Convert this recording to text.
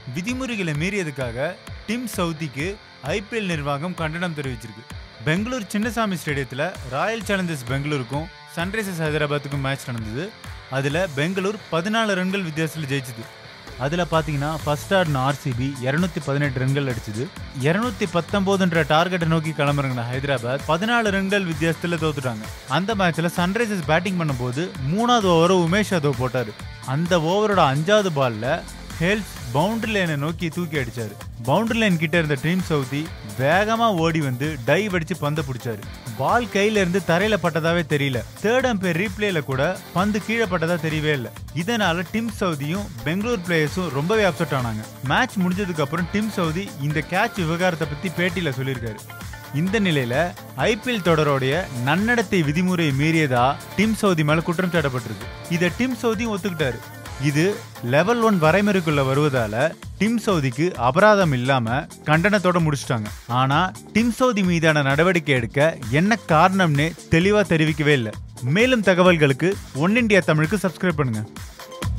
விதிமுறைகளை மீறியதுக்காக dim சவுதிக்கு IPL நிர்வாகம் கண்டனம் தெரிவிச்சிருக்கு பெங்களூர் சின்னசாமி ஸ்டேடியத்தில் ராயல் சேலஞ்சர்ஸ் பெங்களூருக்கும் சன்ரைசர்ஸ் ஹைதராபாத்துக்கும் மேட்ச் நடந்தது அதில் பெங்களூர் பதினாலு ரன்கள் வித்தியாசத்தில் ஜெயிச்சுது அதில் பார்த்தீங்கன்னா ஃபர்ஸ்ட் ஆடின ஆர்சிபி இரநூத்தி பதினெட்டு ரன்கள் அடிச்சது இரநூத்தி பத்தொம்போதுன்ற டார்கெட்டை நோக்கி கிளம்புறங்க ஹைதராபாத் பதினாலு ரன்கள் வித்தியாசத்தில் தோத்துட்டாங்க அந்த மேட்ச்சில் சன்ரைசர்ஸ் பேட்டிங் பண்ணும்போது மூணாவது ஓவரை உமேஷ் யாதவ் போட்டார் அந்த ஓவரோட அஞ்சாவது பால்ல ஹெல்ஸ் பவுண்டரி லைனை நோக்கி தூக்கி அடிச்சாரு பவுண்டரி லைன் கிட்ட இருந்த டீம் சவுதி வேகமா ஓடி வந்து டைவ் அடிச்சு பந்தை பிடிச்சாரு பால் கையில இருந்து தரையில பட்டதாவே தெரியல தேர்ட் அம்பையர் ரீப்ளேல கூட பந்து கீழே பட்டதா தெரியவே இல்லை இதனால டிம் சவுதியும் பெங்களூர் பிளேயர்ஸும் ரொம்பவே அப்செட் ஆனாங்க மேட்ச் முடிஞ்சதுக்கு அப்புறம் டிம் சவுதி இந்த கேட்ச் விவகாரத்தை பத்தி பேட்டியில சொல்லியிருக்காரு இந்த நிலையில ஐபிஎல் தொடரோடைய நன்னடத்தை விதிமுறையை மீறியதா டிம் சவுதி மேல குற்றம் சாட்டப்பட்டிருக்கு இதை டிம் சவுதியும் ஒத்துக்கிட்டாரு இது லெவல் ஒன் வரைமுறைக்குள்ள வருவதால டிம் சவுதிக்கு அபராதம் இல்லாம கண்டனத்தோட முடிச்சிட்டாங்க ஆனா டிம் சவுதி மீதான நடவடிக்கை எடுக்க என்ன காரணம்னு தெளிவா தெரிவிக்கவே இல்லை மேலும் தகவல்களுக்கு ஒன் இந்தியா தமிழுக்கு சப்ஸ்கிரைப் பண்ணுங்க